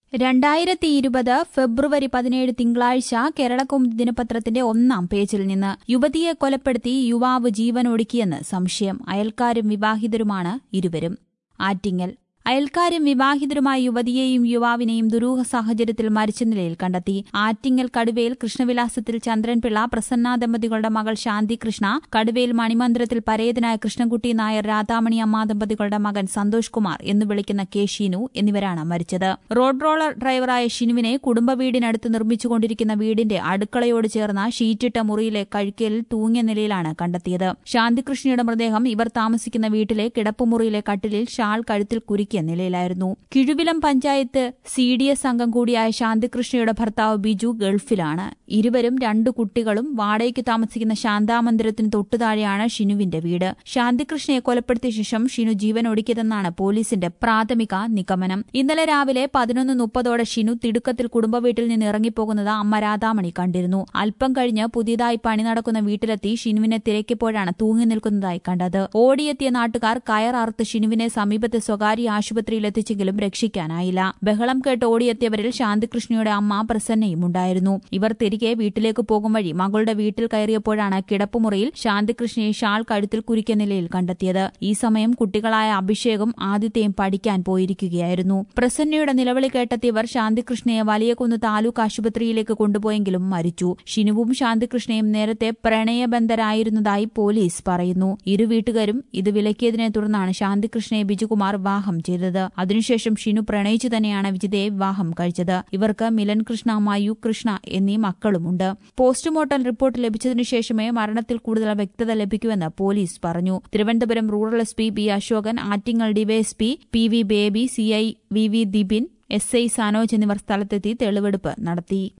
രണ്ടായിരത്തി ഇരുപത് ഫെബ്രുവരി പതിനേഴ് തിങ്കളാഴ്ച കേരളകൗമുദി ദിനപത്രത്തിന്റെ ഒന്നാം പേജിൽ നിന്ന് യുവതിയെ കൊലപ്പെടുത്തി യുവാവ് ജീവനൊടുക്കിയെന്ന് സംശയം അയൽക്കാരും വിവാഹിതരുമാണ് ഇരുവരും ആറ്റിങ്ങൽ അയൽക്കാരും വിവാഹിതരുമായ യുവതിയെയും യുവാവിനെയും ദുരൂഹ സാഹചര്യത്തിൽ മരിച്ച നിലയിൽ കണ്ടെത്തി ആറ്റിങ്ങൽ കടുവയിൽ കൃഷ്ണവിലാസത്തിൽ ചന്ദ്രൻപിള്ള പ്രസന്ന ദമ്പതികളുടെ മകൾ ശാന്തി കൃഷ്ണ കടുവയിൽ മണിമന്ദിരത്തിൽ പരേതനായ കൃഷ്ണൻകുട്ടി നായർ രാധാമണി അമ്മ ദമ്പതികളുടെ മകൻ സന്തോഷ് കുമാർ എന്ന് വിളിക്കുന്ന കെ ഷീനു എന്നിവരാണ് മരിച്ചത് റോഡ് റോളർ ഡ്രൈവറായ ഷിനുവിനെ കുടുംബ വീടിനടുത്ത് നിർമ്മിച്ചുകൊണ്ടിരിക്കുന്ന വീടിന്റെ അടുക്കളയോട് ചേർന്ന ഷീറ്റിട്ട മുറിയിലെ കഴിക്കലിൽ തൂങ്ങിയ നിലയിലാണ് കണ്ടെത്തിയത് ശാന്തികൃഷ്ണയുടെ മൃതദേഹം ഇവർ താമസിക്കുന്ന വീട്ടിലെ കിടപ്പുമുറിയിലെ കട്ടിലിൽ ഷാൾ കഴുത്തിൽ കുരുക്കിയ നിലയിലായിരുന്നു Kizhuvilam panchayat C D S അംഗം കൂടിയായ ശാന്തികൃഷ്ണയുടെ ഭർത്താവ് ബിജു ഗൾഫിലാണ് ഇരുവരും രണ്ടു കുട്ടികളും വാടകയ്ക്ക് താമസിക്കുന്ന ശാന്താമന്ദിരത്തിന് തൊട്ടുതാഴെയാണ് ഷിനുവിന്റെ വീട് ശാന്തികൃഷ്ണയെ കൊലപ്പെടുത്തിയ ശേഷം ഷിനു ജീവൻ ഒടുക്കിയതെന്നാണ് പോലീസിന്റെ പ്രാഥമിക നിഗമനം ഇന്നലെ രാവിലെ പതിനൊന്ന് മുപ്പതോടെ ഷിനു തിടുക്കത്തിൽ കുടുംബവീട്ടിൽ നിന്ന് ഇറങ്ങിപ്പോകുന്നത് അമ്മ രാധാമണി കണ്ടിരുന്നു അല്പം കഴിഞ്ഞ് പുതിയതായി പണി നടക്കുന്ന വീട്ടിലെത്തി ഷിനുവിനെ തിരക്കിയപ്പോഴാണ് തൂങ്ങി നിൽക്കുന്നതായി കണ്ടത് ഓടിയെത്തിയ നാട്ടുകാർ കയർ അറുത്ത് ഷിനുവിനെ സമീപത്തെ സ്വകാര്യ ആശുപത്രിയിൽ എത്തിച്ചെങ്കിലും രക്ഷിക്കാനായില്ല ബഹളം കേട്ട് ഓടിയെത്തിയവരിൽ ശാന്തികൃഷ്ണയുടെ അമ്മ പ്രസന്നയും ഉണ്ടായിരുന്നു ഇവർ തിരികെ വീട്ടിലേക്ക് പോകും വഴി മകളുടെ വീട്ടിൽ കയറിയപ്പോഴാണ് കിടപ്പുമുറിയിൽ ശാന്തികൃഷ്ണയെ ഷാൾ കഴുത്തിൽ കുരുക്കിയ നിലയിൽ കണ്ടെത്തിയത് ഈ സമയം കുട്ടികളായ അഭിഷേകും ആദിത്യയും പഠിക്കാൻ പോയിരിക്കുകയായിരുന്നു പ്രസന്നയുടെ നിലവിളി കേട്ടെത്തിയവർ ശാന്തികൃഷ്ണയെ വലിയകുന്ന് താലൂക്ക് ആശുപത്രിയിലേക്ക് കൊണ്ടുപോയെങ്കിലും മരിച്ചു ഷിനുവും ശാന്തികൃഷ്ണയും നേരത്തെ പ്രണയബന്ധരായിരുന്നതായി പോലീസ് പറയുന്നു ഇരു വീട്ടുകാരും ഇത് വിലക്കിയതിനെ തുടർന്നാണ് ശാന്തികൃഷ്ണയെ ബിജുകുമാർ വിവാഹം ചെയ്തത് അതിനുശേഷം ഷിനു പ്രണയിച്ചു തന്നെയാണ് വിജിതയെ വിവാഹം കഴിച്ചത് ഇവർക്ക് മിലൻ കൃഷ്ണ മയു കൃഷ്ണ എന്നീ മക്കളുമുണ്ട് പോസ്റ്റ്മോർട്ടം റിപ്പോർട്ട് ലഭിച്ചതിനു ശേഷമേ മരണത്തിൽ കൂടുതൽ വ്യക്തത ലഭിക്കൂവെന്ന് പോലീസ് പറഞ്ഞു Thiruvananthapuram rural S P B Ashokan Attingal DYSP P V Baby CI V V Dibin S I Sanoj എന്നിവർ സ്ഥലത്തെത്തി തെളിവെടുപ്പ് നടത്തി